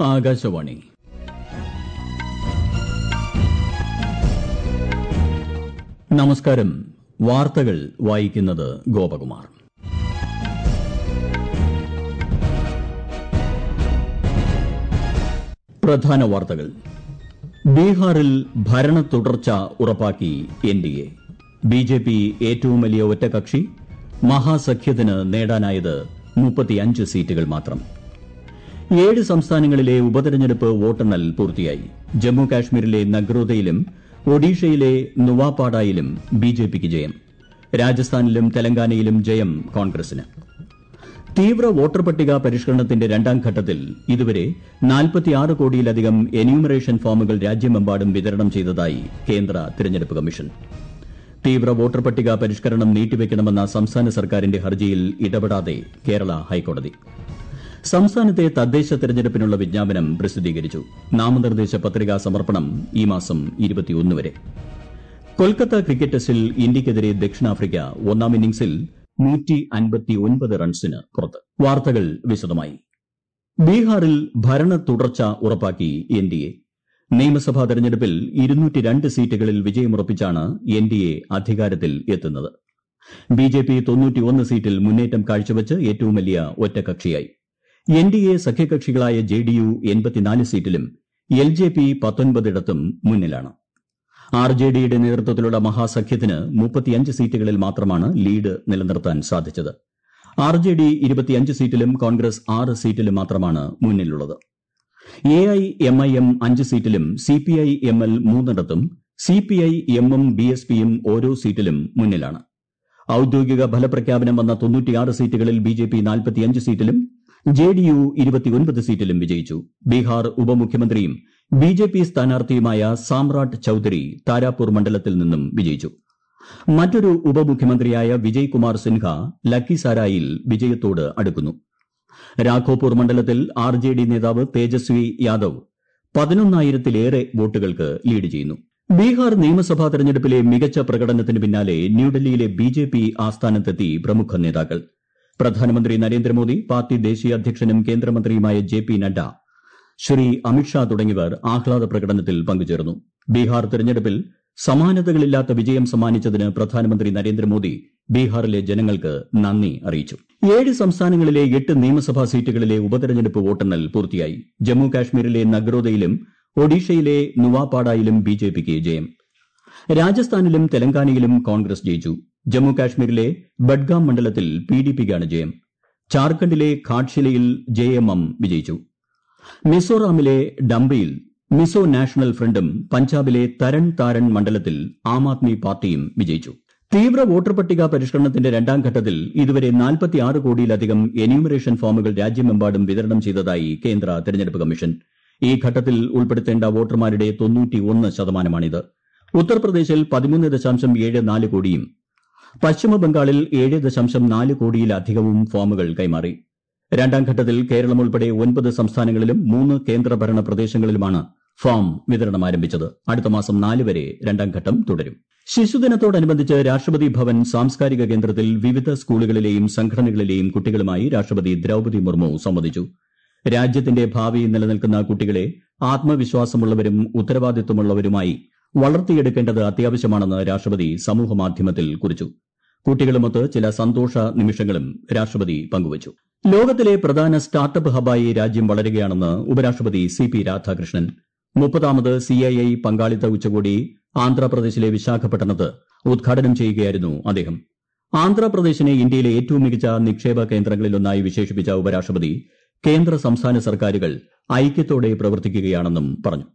ആകാശവാണി നമസ്കാരം വാർത്തകൾ വായിക്കുന്നത് ഗോപകുമാർ പ്രധാന വാർത്തകൾ ബീഹാറിൽ ഭരണ തുടർച്ച ഉറപ്പാക്കി N D A B J P ഏറ്റവും വലിയ ഒറ്റകക്ഷി മഹാസഖ്യത്തിന് നേടാനായത് മുപ്പത്തിയഞ്ച് സീറ്റുകൾ മാത്രം ഏഴ് സംസ്ഥാനങ്ങളിലെ ഉപതെരഞ്ഞെടുപ്പ് വോട്ടെണ്ണൽ പൂർത്തിയായി ജമ്മു കാശ്മീരിലെ നഗ്രോദയിലും ഒഡീഷയിലെ നുവാപാഡയിലും ബി ജെ പിക്ക് ജയം രാജസ്ഥാനിലും തെലങ്കാനയിലും ജയം കോൺഗ്രസിന് തീവ്ര വോട്ടർ പട്ടിക പരിഷ്കരണത്തിന്റെ രണ്ടാം ഘട്ടത്തിൽ ഇതുവരെ നാൽപ്പത്തിയാറ് കോടിയിലധികം എന്യൂമറേഷൻ ഫോമുകൾ രാജ്യമെമ്പാടും വിതരണം ചെയ്തതായി കേന്ദ്ര തിരഞ്ഞെടുപ്പ് കമ്മീഷൻ തീവ്ര വോട്ടർ പട്ടിക പരിഷ്കരണം നീട്ടിവെക്കണമെന്ന സംസ്ഥാന സർക്കാരിന്റെ ഹർജിയിൽ ഇടപെടാതെ കേരള ഹൈക്കോടതി സംസ്ഥാനത്തെ തദ്ദേശ തെരഞ്ഞെടുപ്പിനുള്ള വിജ്ഞാപനം പ്രസിദ്ധീകരിച്ചു നാമനിർദ്ദേശ പത്രികാ സമർപ്പണം ഈ മാസം വരെ കൊൽക്കത്ത ക്രിക്കറ്റ് ടെസ്റ്റിൽ ഇന്ത്യയ്ക്കെതിരെ ദക്ഷിണാഫ്രിക്ക ഒന്നാം ഇന്നിംഗ്സിൽ റൺസിന് പുറത്ത് വാർത്തകൾ വിശദമായി ബീഹാറിൽ ഭരണ തുടർച്ച ഉറപ്പാക്കി എൻ ഡി എ നിയമസഭാ തെരഞ്ഞെടുപ്പിൽ സീറ്റുകളിൽ വിജയമുറപ്പിച്ചാണ് എൻ ഡി എ അധികാരത്തിൽ എത്തുന്നത് ബി ജെ പി സീറ്റിൽ മുന്നേറ്റം കാഴ്ചവെച്ച് ഏറ്റവും വലിയ ഒറ്റകക്ഷിയായി എൻ ഡി എ സഖ്യകക്ഷികളായ ജെ ഡി യു സീറ്റിലും എൽ ജെ പി പത്തൊൻപതിടത്തും മുന്നിലാണ് ആർ ജെ ഡിയുടെ നേതൃത്വത്തിലുള്ള മഹാസഖ്യത്തിന് മുപ്പത്തിയഞ്ച് സീറ്റുകളിൽ മാത്രമാണ് ലീഡ് നിലനിർത്താൻ സാധിച്ചത് ആർ ജെ ഡി ഇരുപത്തിയഞ്ച് സീറ്റിലും കോൺഗ്രസ് ആറ് സീറ്റിലും മാത്രമാണ് മുന്നിലുള്ളത് A I M I M അഞ്ച് സീറ്റിലും C P I M L മൂന്നിടത്തും സി പി ഐ എമ്മും ബി എസ് പിയും ഓരോ സീറ്റിലും മുന്നിലാണ് ഔദ്യോഗിക ഫലപ്രഖ്യാപനം വന്ന തൊണ്ണൂറ്റിയാറ് സീറ്റുകളിൽ ബി ജെ പി നാൽപ്പത്തിയഞ്ച് സീറ്റിലും ജെ ഡി യു ഇരുപത്തിയൊൻപത് സീറ്റിലും വിജയിച്ചു ബീഹാർ ഉപമുഖ്യമന്ത്രിയും ബി ജെ പി സ്ഥാനാർത്ഥിയുമായ സാമ്രാട്ട് ചൌധരി താരാപൂർ മണ്ഡലത്തിൽ നിന്നും വിജയിച്ചു മറ്റൊരു ഉപമുഖ്യമന്ത്രിയായ വിജയ് കുമാർ സിൻഹ ലക്കിസാരായിൽ വിജയത്തോട് അടുക്കുന്നു രാഘോപൂർ മണ്ഡലത്തിൽ ആർ ജെ ഡി നേതാവ് തേജസ്വി യാദവ് പതിനൊന്നായിരത്തിലേറെ വോട്ടുകൾക്ക് ലീഡ് ചെയ്യുന്നു ബീഹാർ നിയമസഭാ തെരഞ്ഞെടുപ്പിലെ മികച്ച പ്രകടനത്തിന് പിന്നാലെ ന്യൂഡൽഹിയിലെ ബി ജെ പി ആസ്ഥാനത്തെത്തി പ്രമുഖ നേതാക്കൾ പ്രധാനമന്ത്രി നരേന്ദ്രമോദി പാർട്ടി ദേശീയ അധ്യക്ഷനും കേന്ദ്രമന്ത്രിയുമായ ജെ പി നഡ്ഡ ശ്രീ അമിത്ഷാ തുടങ്ങിയവർ ആഹ്ലാദ പ്രകടനത്തിൽ പങ്കുചേർന്നു ബീഹാർ തെരഞ്ഞെടുപ്പിൽ സമാനതകളില്ലാത്ത വിജയം സമ്മാനിച്ചതിന് പ്രധാനമന്ത്രി നരേന്ദ്രമോദി ബീഹാറിലെ ജനങ്ങൾക്ക് നന്ദി അറിയിച്ചു ഏഴ് സംസ്ഥാനങ്ങളിലെ എട്ട് നിയമസഭാ സീറ്റുകളിലെ ഉപതെരഞ്ഞെടുപ്പ് വോട്ടെണ്ണൽ പൂർത്തിയായി ജമ്മു കാശ്മീരിലെ നഗ്രോദയിലും ഒഡീഷയിലെ നുവാപാഡയിലും ബി ജെ പിക്ക് ജയം രാജസ്ഥാനിലും തെലങ്കാനയിലും കോൺഗ്രസ് ജയിച്ചു ജമ്മു കാശ്മീരിലെ ബഡ്ഗാം മണ്ഡലത്തിൽ പി ഡി പിക്കാണ് ജയം ജാർഖണ്ഡിലെ ഘാട്ഷിലയിൽ ജെ എം എം വിജയിച്ചു മിസോറാമിലെ ഡംബയിൽ മിസോ നാഷണൽ ഫ്രണ്ടും പഞ്ചാബിലെ തരൺ താരൺ മണ്ഡലത്തിൽ ആം ആദ്മി പാർട്ടിയും വിജയിച്ചു തീവ്ര വോട്ടർ പട്ടിക പരിഷ്കരണത്തിന്റെ രണ്ടാം ഘട്ടത്തിൽ ഇതുവരെ നാൽപ്പത്തിയാറ് കോടിയിലധികം എന്യൂമറേഷൻ ഫോമുകൾ രാജ്യമെമ്പാടും വിതരണം ചെയ്തതായി കേന്ദ്ര തെരഞ്ഞെടുപ്പ് കമ്മീഷൻ ഈ ഘട്ടത്തിൽ ഉൾപ്പെടുത്തേണ്ട വോട്ടർമാരുടെ തൊണ്ണൂറ്റിയൊന്ന് ശതമാനമാണിത് ഉത്തർപ്രദേശിൽ പതിമൂന്ന് ദശാംശം ഏഴ് നാല് കോടിയും പശ്ചിമബംഗാളിൽ ഏഴ് ദശാംശം നാല് കോടിയിലധികവും ഫോമുകൾ കൈമാറി രണ്ടാം ഘട്ടത്തിൽ കേരളം ഉൾപ്പെടെ ഒൻപത് സംസ്ഥാനങ്ങളിലും മൂന്ന് കേന്ദ്രഭരണ പ്രദേശങ്ങളിലുമാണ് ഫോം വിതരണം ആരംഭിച്ചത് അടുത്ത മാസം നാല് വരെ രണ്ടാം ഘട്ടം തുടരും ശിശുദിനത്തോടനുബന്ധിച്ച് രാഷ്ട്രപതി ഭവൻ സാംസ്കാരിക കേന്ദ്രത്തിൽ വിവിധ സ്കൂളുകളിലെയും സംഘടനകളിലെയും കുട്ടികളുമായി രാഷ്ട്രപതി ദ്രൌപതി മുർമു സംവദിച്ചു രാജ്യത്തിന്റെ ഭാവി നിലനിൽക്കുന്ന കുട്ടികളെ ആത്മവിശ്വാസമുള്ളവരും ഉത്തരവാദിത്വമുള്ളവരുമായി വളർത്തിയെടുക്കേണ്ടത് അത്യാവശ്യമാണെന്ന് രാഷ്ട്രപതി സമൂഹമാധ്യമത്തിൽ കുറിച്ചു കുട്ടികളുമൊത്ത് ചില സന്തോഷ നിമിഷങ്ങളും രാഷ്ട്രപതി പങ്കുവച്ചു ലോകത്തിലെ പ്രധാന സ്റ്റാർട്ടപ്പ് ഹബ്ബായി രാജ്യം വളരുകയാണെന്ന് ഉപരാഷ്ട്രപതി സി പി രാധാകൃഷ്ണൻ മുപ്പതാമത് സിഐഐ പങ്കാളിത്ത ഉച്ചകോടി ആന്ധ്രാപ്രദേശിലെ വിശാഖപട്ടണത്ത് ഉദ്ഘാടനം ചെയ്യുകയായിരുന്നു അദ്ദേഹം ആന്ധ്രാപ്രദേശിനെ ഇന്ത്യയിലെ ഏറ്റവും മികച്ച നിക്ഷേപ കേന്ദ്രങ്ങളിലൊന്നായി വിശേഷിപ്പിച്ച ഉപരാഷ്ട്രപതി കേന്ദ്ര സംസ്ഥാന സർക്കാരുകൾ ഐക്യത്തോടെ പ്രവർത്തിക്കുകയാണെന്നും പറഞ്ഞു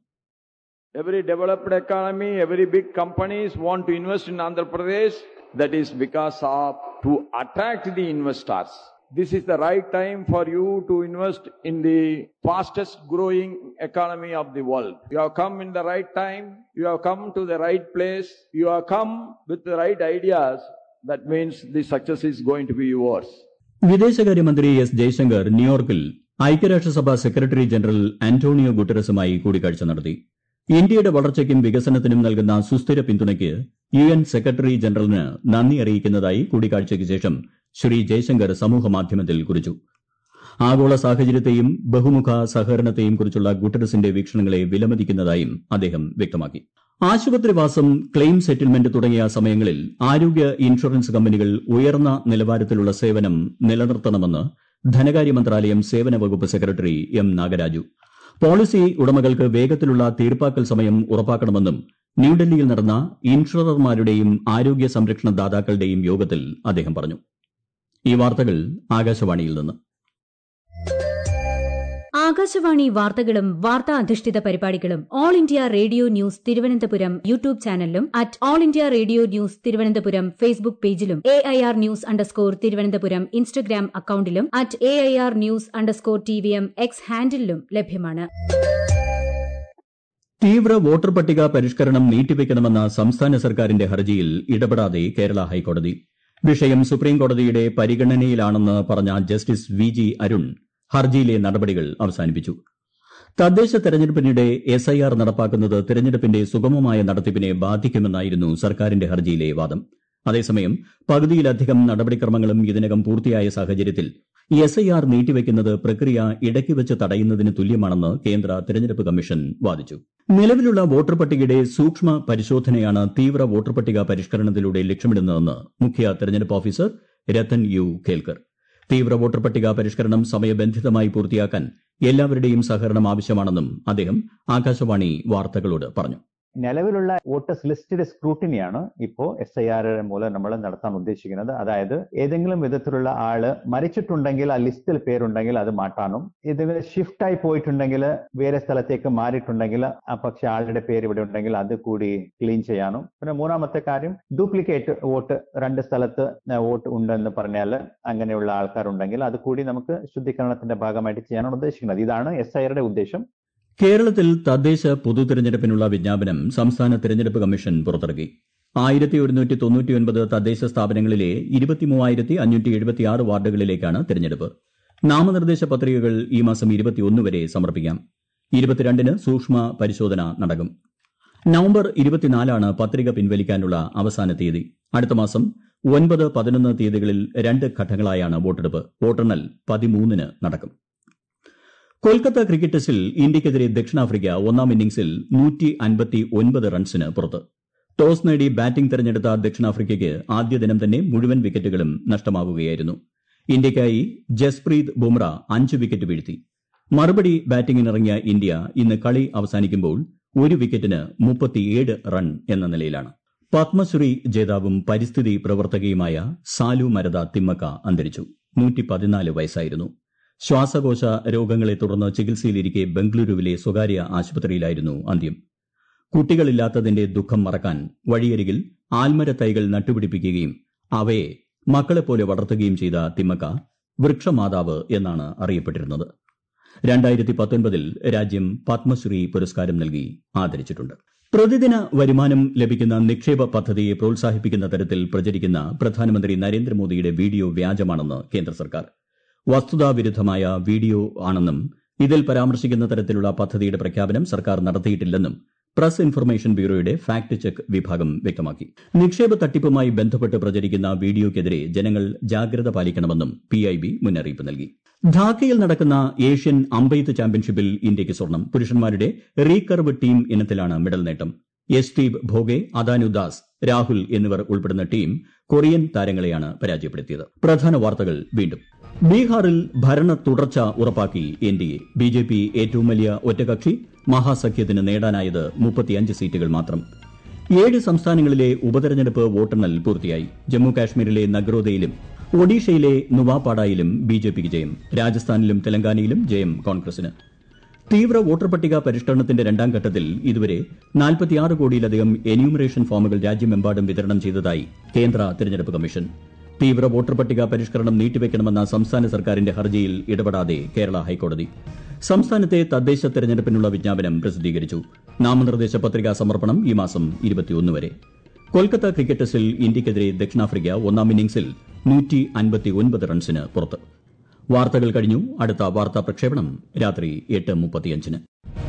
Every developed economy, every big companies want to invest in Andhra Pradesh. That is because of to attract the investors. This is the right time for you to invest in the fastest growing economy of the world. You have come in the right time. You have come to the right place. You have come with the right ideas. That means the success is going to be yours. വിദേശകാര്യമന്ത്രി S Jaishankar ന്യൂയോർക്കിൽ ഐക്യരാഷ്ട്രസഭ secretary general Antonio ഗുട്ടറസുമായി കൂടിക്കാഴ്ച നടത്തി ഇന്ത്യയുടെ വളർച്ചയ്ക്കും വികസനത്തിനും നൽകുന്ന സുസ്ഥിര പിന്തുണയ്ക്ക് യു എൻ സെക്രട്ടറി ജനറലിന് നന്ദി അറിയിക്കുന്നതായി കൂടിക്കാഴ്ചയ്ക്ക് ശേഷം ശ്രീ ജയശങ്കർ സമൂഹമാധ്യമത്തിൽ കുറിച്ചു ആഗോള സാഹചര്യത്തെയും ബഹുമുഖ സഹകരണത്തെയും കുറിച്ചുള്ള ഗുട്ടറസിന്റെ വീക്ഷണങ്ങളെ വിലമതിക്കുന്നതായും അദ്ദേഹം വ്യക്തമാക്കി ആശുപത്രിവാസം ക്ലെയിം സെറ്റിൽമെന്റ് തുടങ്ങിയ സമയങ്ങളിൽ ആരോഗ്യ ഇൻഷുറൻസ് കമ്പനികൾ ഉയർന്ന നിലവാരത്തിലുള്ള സേവനം നിലനിർത്തണമെന്ന് ധനകാര്യ മന്ത്രാലയം സേവന വകുപ്പ് സെക്രട്ടറി എം നാഗരാജു പോളിസി ഉടമകൾക്ക് വേഗത്തിലുള്ള തീർപ്പാക്കൽ സമയം ഉറപ്പാക്കണമെന്നും ന്യൂഡൽഹിയിൽ നടന്ന ഇൻഷുറർമാരുടെയും ആരോഗ്യ സംരക്ഷണ ദാതാക്കളുടെയും യോഗത്തിൽ അദ്ദേഹം പറഞ്ഞു ഈ വാർത്തകൾ ആകാശവാണിയിൽ നിന്ന് ആകാശവാണി വാർത്തകളും വാർത്താ അധിഷ്ഠിത പരിപാടികളും all India radio news Thiruvananthapuram YouTube ചാനലിലും at all India radio news Thiruvananthapuram Facebook പേജിലും A I R news underscore Thiruvananthapuram Instagram അക്കൌണ്ടിലും at A I R news underscore T V M X ഹാൻഡിലും ലഭ്യമാണ് തീവ്ര വോട്ടർ പട്ടിക പരിഷ്കരണം നീട്ടിവെക്കണമെന്ന സംസ്ഥാന സർക്കാരിന്റെ ഹർജിയിൽ ഇടപെടാതെ കേരള ഹൈക്കോടതി വിഷയം സുപ്രീംകോടതിയുടെ പരിഗണനയിലാണെന്ന് പറഞ്ഞ ജസ്റ്റിസ് വി ജി അരുൺ ഹർജിയിലെ നടപടികൾ അവസാനിപ്പിച്ചു തദ്ദേശ തെരഞ്ഞെടുപ്പിനിടെ എസ് ഐ ആർ നടപ്പാക്കുന്നത് തെരഞ്ഞെടുപ്പിന്റെ സുഗമമായ നടത്തിപ്പിനെ ബാധിക്കുമെന്നായിരുന്നു സർക്കാരിന്റെ ഹർജിയിലെ വാദം അതേസമയം പകുതിയിലധികം നടപടിക്രമങ്ങളും ഇതിനകം പൂർത്തിയായ സാഹചര്യത്തിൽ എസ് ഐ ആർ നീട്ടിവെക്കുന്നത് പ്രക്രിയ ഇടയ്ക്ക് വെച്ച് തടയുന്നതിന് തുല്യമാണെന്ന് കേന്ദ്ര തെരഞ്ഞെടുപ്പ് കമ്മീഷൻ വാദിച്ചു നിലവിലുള്ള വോട്ടർ പട്ടികയുടെ സൂക്ഷ്മ പരിശോധനയാണ് തീവ്ര വോട്ടർ പട്ടിക പരിഷ്കരണത്തിലൂടെ ലക്ഷ്യമിടുന്നതെന്ന് മുഖ്യ തെരഞ്ഞെടുപ്പ് ഓഫീസർ രത്തൻ യു ഖേൽക്കർ തീവ്ര വോട്ടർ പട്ടിക പരിഷ്കരണം സമയബന്ധിതമായി പൂർത്തിയാക്കാൻ എല്ലാവരുടെയും സഹകരണം ആവശ്യമാണെന്നും അദ്ദേഹം ആകാശവാണി വാർത്തകളോട് പറഞ്ഞു നിലവിലുള്ള വോട്ടേഴ്സ് ലിസ്റ്റിന്റെ സ്ക്രൂട്ടിനിയാണ് ഇപ്പോ എസ് ഐ ആർ മൂലം നമ്മൾ നടത്താൻ ഉദ്ദേശിക്കുന്നത് അതായത് ഏതെങ്കിലും വിധത്തിലുള്ള ആള് മരിച്ചിട്ടുണ്ടെങ്കിൽ ആ ലിസ്റ്റിൽ പേരുണ്ടെങ്കിൽ അത് മാറ്റാനും ഏതെങ്കിലും ഷിഫ്റ്റ് ആയി പോയിട്ടുണ്ടെങ്കിൽ വേറെ സ്ഥലത്തേക്ക് മാറിയിട്ടുണ്ടെങ്കിൽ ആ പക്ഷെ ആളുടെ പേര് ഇവിടെ ഉണ്ടെങ്കിൽ അത് കൂടി ക്ലീൻ ചെയ്യാനും പിന്നെ മൂന്നാമത്തെ കാര്യം ഡ്യൂപ്ലിക്കേറ്റ് വോട്ട് രണ്ട് സ്ഥലത്ത് വോട്ട് ഉണ്ടെന്ന് പറഞ്ഞാൽ അങ്ങനെയുള്ള ആൾക്കാരുണ്ടെങ്കിൽ അത് കൂടി നമുക്ക് ശുദ്ധീകരണത്തിന്റെ ഭാഗമായിട്ട് ചെയ്യാനാണ് ഉദ്ദേശിക്കുന്നത് ഇതാണ് എസ് ഐ ആറുടെ ഉദ്ദേശം കേരളത്തിൽ തദ്ദേശ പൊതു തെരഞ്ഞെടുപ്പിനുള്ള വിജ്ഞാപനം സംസ്ഥാന തെരഞ്ഞെടുപ്പ് കമ്മീഷൻ പുറത്തിറക്കി ആയിരത്തി ഒരുന്നൂറ്റി തൊണ്ണൂറ്റിയൊൻപത് തദ്ദേശ സ്ഥാപനങ്ങളിലെ ഇരുപത്തിമൂവായിരത്തി അഞ്ഞൂറ്റി എഴുപത്തിയാറ് വാർഡുകളിലേക്കാണ് തെരഞ്ഞെടുപ്പ് നാമനിർദ്ദേശ പത്രികകൾ ഈ മാസം ഇരുപത്തിയൊന്ന് വരെ സമർപ്പിക്കാം ഇരുപത്തിരണ്ടിന് സൂക്ഷ്മ പരിശോധന നടക്കും നവംബർ ഇരുപത്തിനാലാണ് പത്രിക പിൻവലിക്കാനുള്ള അവസാന തീയതി അടുത്ത മാസം ഒൻപത് പതിനൊന്ന് തീയതികളിൽ രണ്ട് ഘട്ടങ്ങളായാണ് വോട്ടെടുപ്പ് വോട്ടെണ്ണൽ പതിമൂന്നിന് നടക്കും കൊൽക്കത്ത ക്രിക്കറ്റ് ടെസ്റ്റിൽ ഇന്ത്യയ്ക്കെതിരെ ദക്ഷിണാഫ്രിക്ക ഒന്നാം ഇന്നിംഗ്സിൽ നൂറ്റി അൻപത്തി ഒൻപത് റൺസിന് പുറത്ത് ടോസ് നേടി ബാറ്റിംഗ് തെരഞ്ഞെടുത്ത ദക്ഷിണാഫ്രിക്കയ്ക്ക് ആദ്യ ദിനം തന്നെ മുഴുവൻ വിക്കറ്റുകളും നഷ്ടമാവുകയായിരുന്നു ഇന്ത്യയ്ക്കായി ജസ്പ്രീത് ബുംറ അഞ്ച് വിക്കറ്റ് വീഴ്ത്തി മറുപടി ബാറ്റിംഗിനിറങ്ങിയ ഇന്ത്യ ഇന്ന് കളി അവസാനിക്കുമ്പോൾ ഒരു വിക്കറ്റിന് മുപ്പത്തിയേഴ് റൺ എന്ന നിലയിലാണ് പത്മശ്രീ ജേതാവും പരിസ്ഥിതി പ്രവർത്തകയുമായ സാലു മരത തിമ്മക്ക അന്തരിച്ചു നൂറ്റി പതിനാല് വയസ്സായിരുന്നു ശ്വാസകോശ രോഗങ്ങളെ തുടർന്ന് ചികിത്സയിലിരിക്കെ ബംഗളൂരുവിലെ സ്വകാര്യ ആശുപത്രിയിലായിരുന്നു അന്ത്യം കുട്ടികളില്ലാത്തതിന്റെ ദുഃഖം മറക്കാൻ വഴിയരികിൽ ആൽമര തൈകൾ നട്ടുപിടിപ്പിക്കുകയും അവയെ മക്കളെപ്പോലെ വളർത്തുകയും ചെയ്ത തിമ്മക്ക വൃക്ഷമാതാവ് എന്നാണ് അറിയപ്പെട്ടിരുന്നത് രണ്ടായിരത്തി പത്തൊൻപതിൽ രാജ്യം പത്മശ്രീ പുരസ്കാരം നൽകി ആദരിച്ചിട്ടുണ്ട് പ്രതിദിന വരുമാനം ലഭിക്കുന്ന നിക്ഷേപ പദ്ധതിയെ പ്രോത്സാഹിപ്പിക്കുന്ന തരത്തിൽ പ്രചരിക്കുന്ന പ്രധാനമന്ത്രി നരേന്ദ്രമോദിയുടെ വീഡിയോ വ്യാജമാണെന്ന് കേന്ദ്ര സർക്കാർ വസ്തുതാവിരുദ്ധമായ വീഡിയോ ആണെന്നും ഇതിൽ പരാമർശിക്കുന്ന തരത്തിലുള്ള പദ്ധതിയുടെ പ്രഖ്യാപനം സർക്കാർ നടത്തിയിട്ടില്ലെന്നും പ്രസ് ഇൻഫർമേഷൻ ബ്യൂറോയുടെ ഫാക്ട് ചെക്ക് വിഭാഗം വ്യക്തമാക്കി നിക്ഷേപ തട്ടിപ്പുമായി ബന്ധപ്പെട്ട് പ്രചരിക്കുന്ന വീഡിയോയ്ക്കെതിരെ ജനങ്ങൾ ജാഗ്രത പാലിക്കണമെന്നും പിഐബി മുന്നറിയിപ്പ് നൽകി ധാക്കയിൽ നടക്കുന്ന ഏഷ്യൻ അമ്പെയ്ത്ത് ചാമ്പ്യൻഷിപ്പിൽ ഇന്ത്യയ്ക്ക് സ്വർണം പുരുഷന്മാരുടെ റീകർവ് ടീം ഇനത്തിലാണ് മെഡൽ നേട്ടം യശ്ദീപ് ഭോഗെ അദാനു ദാസ് രാഹുൽ എന്നിവർ ഉൾപ്പെടുന്ന ടീം കൊറിയൻ താരങ്ങളെയാണ് പരാജയപ്പെടുത്തിയത് പ്രധാന വാർത്തകൾ വീണ്ടും ബീഹാറിൽ ഭരണ തുടർച്ച ഉറപ്പാക്കി N D A B J P ഏറ്റവും വലിയ ഒറ്റകക്ഷി മഹാസഖ്യത്തിന് നേടാനായത് മുപ്പത്തിയഞ്ച് സീറ്റുകൾ മാത്രം ഏഴ് സംസ്ഥാനങ്ങളിലെ ഉപതെരഞ്ഞെടുപ്പ് വോട്ടെണ്ണൽ പൂർത്തിയായി ജമ്മു കാശ്മീരിലെ നഗ്രോദയിലും ഒഡീഷയിലെ നുവാപാഡയിലും ബി ജെ പിക്ക് ജയം രാജസ്ഥാനിലും തെലങ്കാനയിലും ജയം കോൺഗ്രസിന് തീവ്ര വോട്ടർ പട്ടിക പരിഷ്കരണത്തിന്റെ രണ്ടാം ഘട്ടത്തിൽ ഇതുവരെ നാൽപ്പത്തിയാറ് കോടിയിലധികം എന്യൂമറേഷൻ ഫോമുകൾ രാജ്യമെമ്പാടും വിതരണം ചെയ്തതായി കേന്ദ്ര തെരഞ്ഞെടുപ്പ് കമ്മീഷൻ തീവ്ര വോട്ടർ പട്ടിക പരിഷ്കരണം നീട്ടിവെക്കണമെന്ന സംസ്ഥാന സർക്കാരിന്റെ ഹർജിയിൽ ഇടപെടാതെ കേരള ഹൈക്കോടതി സംസ്ഥാനത്തെ തദ്ദേശ തെരഞ്ഞെടുപ്പിനുള്ള വിജ്ഞാപനം പ്രസിദ്ധീകരിച്ചു നാമനിർദ്ദേശ പത്രികാ സമർപ്പണം ഈ മാസം ഇരുപത്തിയൊന്ന് വരെ കൊൽക്കത്ത ക്രിക്കറ്റ് ടെസ്റ്റിൽ ഇന്ത്യയ്ക്കെതിരെ ദക്ഷിണാഫ്രിക്ക ഒന്നാം ഇന്നിംഗ്സിൽ നൂറ്റി അൻപത്തിയൊൻപത് റൺസിന് പുറത്ത് വാർത്തകൾ കഴിഞ്ഞു അടുത്ത വാർത്താ പ്രക്ഷേപണം രാത്രി എട്ട് മുപ്പത്തിയഞ്ചിന്